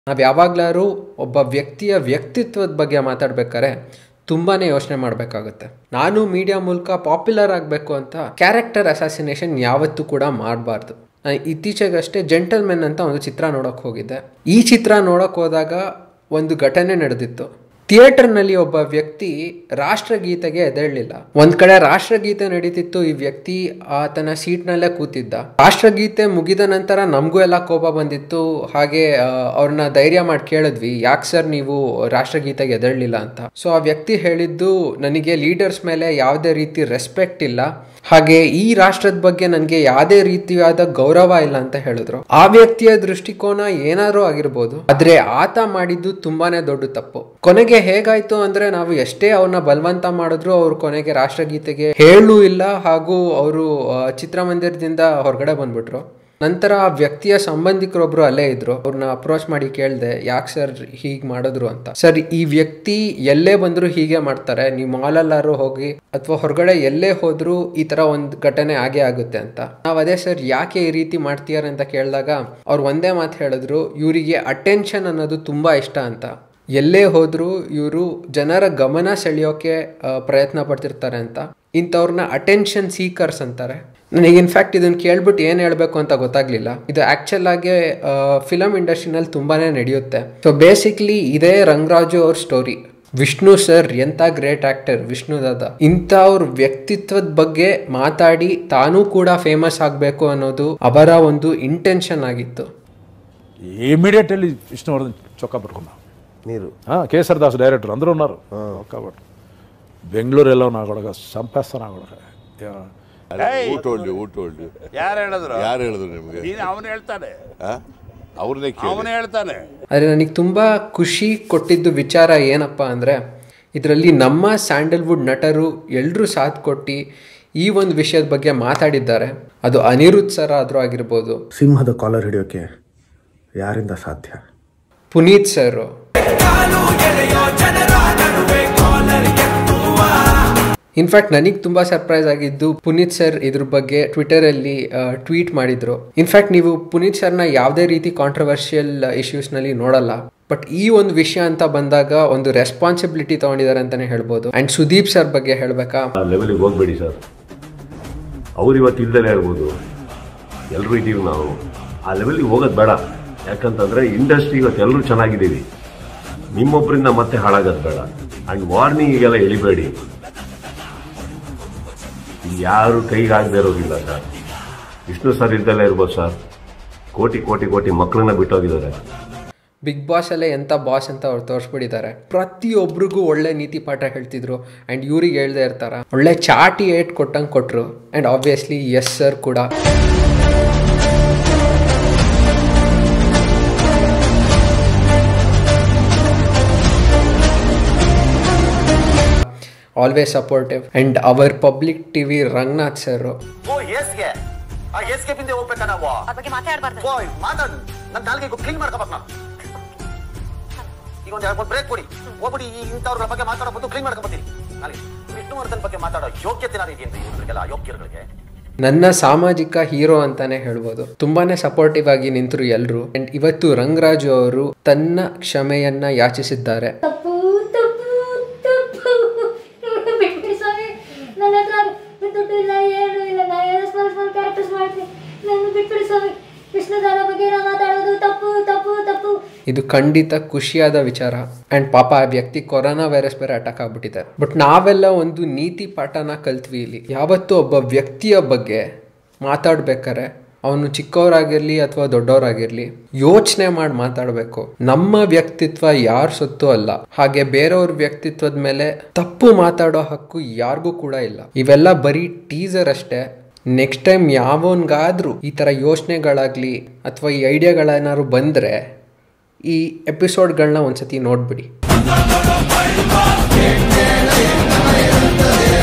ನಾವು ಯಾವಾಗಲಾರು ಒಬ್ಬ ವ್ಯಕ್ತಿಯ ವ್ಯಕ್ತಿತ್ವದ ಬಗ್ಗೆ ಮಾತಾಡ್ಬೇಕಾದ್ರೆ ತುಂಬಾನೇ ಯೋಚನೆ ಮಾಡಬೇಕಾಗುತ್ತೆ ನಾನು ಮೀಡಿಯಾ ಮೂಲಕ ಪಾಪ್ಯುಲರ್ ಆಗಬೇಕು ಅಂತ ಕ್ಯಾರೆಕ್ಟರ್ ಅಸಾಸಿನೇಷನ್ ಯಾವತ್ತೂ ಕೂಡ ಮಾಡಬಾರ್ದು ನಾನು ಇತ್ತೀಚೆಗಷ್ಟೇ ಜೆಂಟಲ್ಮೆನ್ ಅಂತ ಒಂದು ಚಿತ್ರ ನೋಡೋಕೆ ಹೋಗಿದ್ದೆ ಈ ಚಿತ್ರ ನೋಡೋಕೆ ಹೋದಾಗ ಒಂದು ಘಟನೆ ನಡೆದಿತ್ತು ಥಿಯೇಟರ್ನಲ್ಲಿ ಒಬ್ಬ ವ್ಯಕ್ತಿ ರಾಷ್ಟ್ರಗೀತೆಗೆ ಎದ್ದೇಳಲಿಲ್ಲ ಒಂದ್ ಕಡೆ ರಾಷ್ಟ್ರಗೀತೆ ನಡೀತಿತ್ತು ಈ ವ್ಯಕ್ತಿ ಆತನ ಸೀಟ್ನಲ್ಲೇ ಕೂತಿದ್ದ ರಾಷ್ಟ್ರಗೀತೆ ಮುಗಿದ ನಂತರ ನಮಗೂ ಎಲ್ಲ ಕೋಪ ಬಂದಿತ್ತು ಹಾಗೆ ಅವ್ರನ್ನ ಧೈರ್ಯ ಮಾಡಿ ಕೇಳಿದ್ವಿ ಯಾಕೆ ಸರ್ ನೀವು ರಾಷ್ಟ್ರಗೀತೆಗೆ ಎದ್ದೇಳಲಿಲ್ಲ ಅಂತ ಸೊ ಆ ವ್ಯಕ್ತಿ ಹೇಳಿದ್ದು ನನಗೆ ಲೀಡರ್ಸ್ ಮೇಲೆ ಯಾವುದೇ ರೀತಿ ರೆಸ್ಪೆಕ್ಟ್ ಇಲ್ಲ ಹಾಗೆ ಈ ರಾಷ್ಟ್ರದ ಬಗ್ಗೆ ನನಗೆ ಯಾವುದೇ ರೀತಿಯಾದ ಗೌರವ ಇಲ್ಲ ಅಂತ ಹೇಳಿದ್ರು ಆ ವ್ಯಕ್ತಿಯ ದೃಷ್ಟಿಕೋನ ಏನಾದ್ರೂ ಆಗಿರ್ಬೋದು ಆದ್ರೆ ಆತ ಮಾಡಿದ್ದು ತುಂಬಾನೇ ದೊಡ್ಡ ತಪ್ಪು ಕೊನೆಗೆ ಹೇಗಾಯ್ತು ಅಂದ್ರೆ ನಾವು ಎಷ್ಟೇ ಅವ್ರನ್ನ ಬಲವಂತ ಮಾಡಿದ್ರು ಅವ್ರು ಕೊನೆಗೆ ರಾಷ್ಟ್ರಗೀತೆಗೆ ಹೇಳೂ ಇಲ್ಲ ಹಾಗೂ ಅವರು ಚಿತ್ರಮಂದಿರದಿಂದ ಹೊರಗಡೆ ಬಂದ್ಬಿಟ್ರು ನಂತರ ಆ ವ್ಯಕ್ತಿಯ ಸಂಬಂಧಿಕರೊಬ್ರು ಅಲ್ಲೇ ಇದ್ರು ಅವ್ರನ್ನ ಅಪ್ರೋಚ್ ಮಾಡಿ ಕೇಳಿದೆ ಯಾಕೆ ಸರ್ ಹೀಗೆ ಮಾಡಿದ್ರು ಅಂತ ಸರ್ ಈ ವ್ಯಕ್ತಿ ಎಲ್ಲೇ ಬಂದ್ರು ಹೀಗೆ ಮಾಡ್ತಾರೆ ನೀವು ಮಾಲಲ್ಲಾರು ಹೋಗಿ ಅಥವಾ ಹೊರಗಡೆ ಎಲ್ಲೇ ಹೋದ್ರು ಈ ತರ ಒಂದು ಘಟನೆ ಆಗೇ ಆಗುತ್ತೆ ಅಂತ ನಾವ್ ಅದೇ ಸರ್ ಯಾಕೆ ಈ ರೀತಿ ಮಾಡ್ತೀಯಾರ ಅಂತ ಕೇಳಿದಾಗ ಅವ್ರು ಒಂದೇ ಮಾತು ಹೇಳಿದ್ರು ಇವರಿಗೆ ಅಟೆನ್ಷನ್ ಅನ್ನೋದು ತುಂಬಾ ಇಷ್ಟ ಅಂತ ಎಲ್ಲೇ ಹೋದ್ರು ಇವರು ಜನರ ಗಮನ ಸೆಳೆಯೋಕೆ ಪ್ರಯತ್ನ ಪಡ್ತಿರ್ತಾರೆ ಅಂತ ಇಂಥವ್ರನ್ನ ಅಟೆನ್ಷನ್ ಸೀಕರ್ಸ್ ಅಂತಾರೆ ನನಗೆ ಇನ್ಫ್ಯಾಕ್ಟ್ ಇದನ್ನ ಕೇಳ್ಬಿಟ್ಟು ಏನು ಹೇಳಬೇಕು ಅಂತ ಗೊತ್ತಾಗ್ಲಿಲ್ಲ ಇದು ಆಕ್ಚುಲ್ ಆಗಿ ಫಿಲಮ್ ಇಂಡಸ್ಟ್ರಿನಲ್ಲಿ ತುಂಬಾನೇ ನಡೆಯುತ್ತೆ ಸೊ ಬೇಸಿಕ್ಲಿ ಇದೇ ರಂಗರಾಜು ಅವ್ರ ಸ್ಟೋರಿ ವಿಷ್ಣು ಸರ್ ಎಂತ ಗ್ರೇಟ್ ಆಕ್ಟರ್ ವಿಷ್ಣು ದಾದ ಇಂಥವ್ರ ವ್ಯಕ್ತಿತ್ವದ ಬಗ್ಗೆ ಮಾತಾಡಿ ತಾನೂ ಕೂಡ ಫೇಮಸ್ ಆಗಬೇಕು ಅನ್ನೋದು ಅವರ ಒಂದು ಇಂಟೆನ್ಷನ್ ಆಗಿತ್ತು ఇమీడియట్లీ విష్ణువర్ధన్ చొక్కా పట్టుకున్నా మీరు కేసర్ దాస్ డైరెక్టర్ అందరూ ఉన్నారు చొక్కా పట్టు బెంగళూరు వెళ్ళావు నా కొడక చంపేస్తా నా కొడక who told you who told you ಯಾರು ಹೇಳಿದ್ರು ಯಾರು ಹೇಳಿದ್ರು ನಿಮಗೆ ನೀನು ಅವನು ಹೇಳ್ತಾನೆ ಅವ್ರನ್ನೇ ಕೇಳಿ ಅವನು ಹೇಳ್ತಾನೆ ಆದರೆ ನನಗೆ ತುಂಬ ಖುಷಿ ಕೊಟ್ಟಿದ್ದು ವಿಚಾರ ಏನಪ್ಪ ಅಂದರೆ ಇದರಲ್ಲಿ ನಮ್ಮ ಸ್ಯಾಂಡಲ್ವುಡ್ ನಟರು ಎಲ್ಲರೂ ಸಾಥ್ ಕೊಟ್ಟು ಈ ಒಂದು ವಿಷಯದ ಬಗ್ಗೆ ಮಾತಾಡಿದ್ದಾರೆ ಅದು ಅನಿರುದ್ಧ್ ಸರ್ ಆದರೂ ಆಗಿರ್ಬೋದು ಸಿಂಹದ ಕಾಲರ್ ಹಿಡಿಯೋಕೆ ಯಾರಿಂದ ಸಾಧ್ಯ ಪುನೀತ್ ಸರ್ ಇನ್ಫ್ಯಾಕ್ಟ್ ನನಗೆ ತುಂಬ ಸರ್ಪ್ರೈಸ್ ಆಗಿದ್ದು ಪುನೀತ್ ಸರ್ ಇದ್ರ ಬಗ್ಗೆ ಟ್ವಿಟರಲ್ಲಿ ಟ್ವೀಟ್ ಮಾಡಿದ್ರು ಇನ್ಫ್ಯಾಕ್ಟ್ ನೀವು ಪುನೀತ್ ಸರ್ನ ಯಾವುದೇ ರೀತಿ ಕಾಂಟ್ರವರ್ಷಿಯಲ್ ಇಶ್ಯೂಸ್ನಲ್ಲಿ ನೋಡಲ್ಲ ಬಟ್ ಈ ಒಂದು ವಿಷಯ ಅಂತ ಬಂದಾಗ ಒಂದು ರೆಸ್ಪಾನ್ಸಿಬಿಲಿಟಿ ತಗೊಂಡಿದ್ದಾರೆ ಅಂತಾನೆ ಹೇಳ್ಬೋದು ಅಂಡ್ ಸುದೀಪ್ ಸರ್ ಬಗ್ಗೆ ಹೇಳ್ಬೇಕಾ ಆ ಲೆವೆಲಿಗೆ ಹೋಗ್ಬೇಡಿ ಸರ್ ಅವ್ರು ಇವತ್ತು ಇಲ್ದಲೇ ಇರ್ಬೋದು ಎಲ್ಲರೂ ಇದ್ದೀವಿ ನಾವು ಆ ಲೆವೆಲಿಗೆ ಹೋಗೋದು ಬೇಡ ಯಾಕಂತಂದ್ರೆ ಇಂಡಸ್ಟ್ರಿ ಇವತ್ತು ಎಲ್ಲರೂ ಚೆನ್ನಾಗಿದ್ದೀವಿ ನಿಮ್ಮೊಬ್ಬರಿಂದ ಮತ್ತೆ ಹಾಳಾಗೋದು ಬೇಡ ಆ್ಯಂಡ್ ವಾರ್ನಿಂಗಿಗೆಲ್ಲ ಎಳಿಬೇಡಿ ಯಾರು ಕೈಗೆ ಆಗದೆ ಇರೋದಿಲ್ಲ ಸರ್ ವಿಷ್ಣು ಸರ್ ಇಲ್ದಲೇ ಇರ್ಬೋದು ಸರ್ ಕೋಟಿ ಕೋಟಿ ಕೋಟಿ ಮಕ್ಕಳನ್ನ ಬಿಟ್ಟೋಗಿದ್ದಾರೆ ಬಿಗ್ ಬಾಸ್ ಅಲ್ಲೇ ಎಂಥ ಬಾಸ್ ಅಂತ ಅವ್ರು ತೋರಿಸ್ಬಿಟ್ಟಿದ್ದಾರೆ ಪ್ರತಿಯೊಬ್ಬರಿಗೂ ಒಳ್ಳೆ ನೀತಿ ಪಾಠ ಹೇಳ್ತಿದ್ರು ಆ್ಯಂಡ್ ಇವ್ರಿಗೆ ಹೇಳ್ದೇ ಇರ್ತಾರ ಒಳ್ಳೆ ಚಾಟಿ ಏಟ್ ಕೊಟ್ಟಂಗೆ ಕೊಟ್ಟರು ಆ್ಯಂಡ್ ಆಬ್ವಿಯಸ್ಲಿ ಎಸ್ ಸರ್ ಕೂಡ ಆಲ್ವೇಸ್ ಸಪೋರ್ಟಿವ್ ಆ್ಯಂಡ್ ಅವರ್ ಪಬ್ಲಿಕ್ ಟಿವಿ ರಂಗನಾಥ್ ಸರ್ ಓ ಏಸ್ಗೆ ಆ ಏಸ್ಗೆ ಬಿಂದೆ ಹೋಗ್ಬೇಕಾ ನಾವು ಅದ್ರ ಬಗ್ಗೆ ಮಾತಾಡಬಾರ್ದು ಓ ಮಾತಾಡು ನನ್ನ ಕಾಲಿಗೆ ಕ್ಲೀನ್ ಮಾಡ್ಕೋಬೇಕು ನಾನು ಈಗ ಒಂದು ಎರಡು ಬ್ರೇಕ್ ಕೊಡಿ ಹೋಗ್ಬಿಡಿ ಈ ಇಂಥವ್ರ ಬಗ್ಗೆ ಮಾತಾಡೋ ಬಂದು ಕ್ಲೀನ್ ಮಾಡ್ಕೊಬತ್ತೀನಿ ನಾಳೆ ವಿಷ್ಣುವರ್ಧನ್ ಬಗ್ಗೆ ಮಾತಾಡೋ ಯೋಗ್ಯತೆ ನಾನು ಇದೆಯೇನ್ರಿ ಇವ್ರಿಗೆಲ್ಲ ಅಯೋಗ್ಯರುಗಳಿಗೆ ನನ್ನ ಸಾಮಾಜಿಕ ಹೀರೋ ಅಂತಾನೆ ಹೇಳ್ಬೋದು ತುಂಬಾನೇ ಸಪೋರ್ಟಿವ್ ಆಗಿ ನಿಂತರು ಎಲ್ರು ಅಂಡ್ ಇವತ್ತು ರಂಗರಾಜು ಅವರು ತನ್ನ ಕ್ಷಮೆಯನ್ನ ಯಾಚಿಸಿದ್ದಾರೆ ತಪ್ಪು ತಪ್ಪು ತಪ್ಪು ಬಿಟ್ಬಿಡಿ ಸ್ವಾಮಿ ನನ್ನ ಹತ್ರ ದುಡ್ಡು ಇಲ್ಲ ಏನು ಇಲ್ಲ ನಾನು ಏನೋ ಸ್ಮಾಲ್ ಸ್ಮಾಲ್ ಕ್ಯಾರೆಕ್ಟರ್ಸ್ ಮಾಡ್ತೀನಿ ನನ್ನ ಬಿಟ್ಬಿಡಿ ಸ್ವಾಮಿ ವಿಷ್ಣುದಾನ ಬಗ್ಗೆ ನಾವು ಮಾತಾಡೋದು ತಪ್ಪು ತಪ್ಪು ತಪ್ಪು ಇದು ಖಂಡಿತ ಖುಷಿಯಾದ ವಿಚಾರ ಅಂಡ್ ಪಾಪ ಆ ವ್ಯಕ್ತಿ ಕೊರೋನಾ ವೈರಸ್ ಬೇರೆ ಅಟ್ಯಾಕ್ ಆಗ್ಬಿಟ್ಟಿದೆ ಬಟ್ ನಾವೆಲ್ಲ ಒಂದು ನೀತಿ ಪಾಠನ ಕಲ್ತ್ವಿ ಇಲ್ಲಿ ಯಾವತ್ತೂ ಒಬ್ಬ ವ್ಯಕ್ತಿಯ ಬಗ್ಗೆ ಮಾತಾಡ್ಬೇಕಾರೆ ಅವನು ಚಿಕ್ಕವರಾಗಿರ್ಲಿ ಅಥವಾ ದೊಡ್ಡವರಾಗಿರ್ಲಿ ಯೋಚನೆ ಮಾಡಿ ಮಾತಾಡಬೇಕು ನಮ್ಮ ವ್ಯಕ್ತಿತ್ವ ಯಾರ ಸೊತ್ತು ಅಲ್ಲ ಹಾಗೆ ಬೇರೆಯವ್ರ ವ್ಯಕ್ತಿತ್ವದ ಮೇಲೆ ತಪ್ಪು ಮಾತಾಡೋ ಹಕ್ಕು ಯಾರಿಗೂ ಕೂಡ ಇಲ್ಲ ಇವೆಲ್ಲ ಬರೀ ಟೀಸರ್ ಅಷ್ಟೇ ನೆಕ್ಸ್ಟ್ ಟೈಮ್ ಯಾವನ್ಗಾದ್ರೂ ಈ ಥರ ಯೋಚನೆಗಳಾಗ್ಲಿ ಅಥವಾ ಈ ಐಡಿಯಾಗಳೇನಾದ್ರು ಬಂದರೆ ಈ ಎಪಿಸೋಡ್ಗಳನ್ನ ಒಂದ್ಸತಿ ನೋಡ್ಬಿಡಿ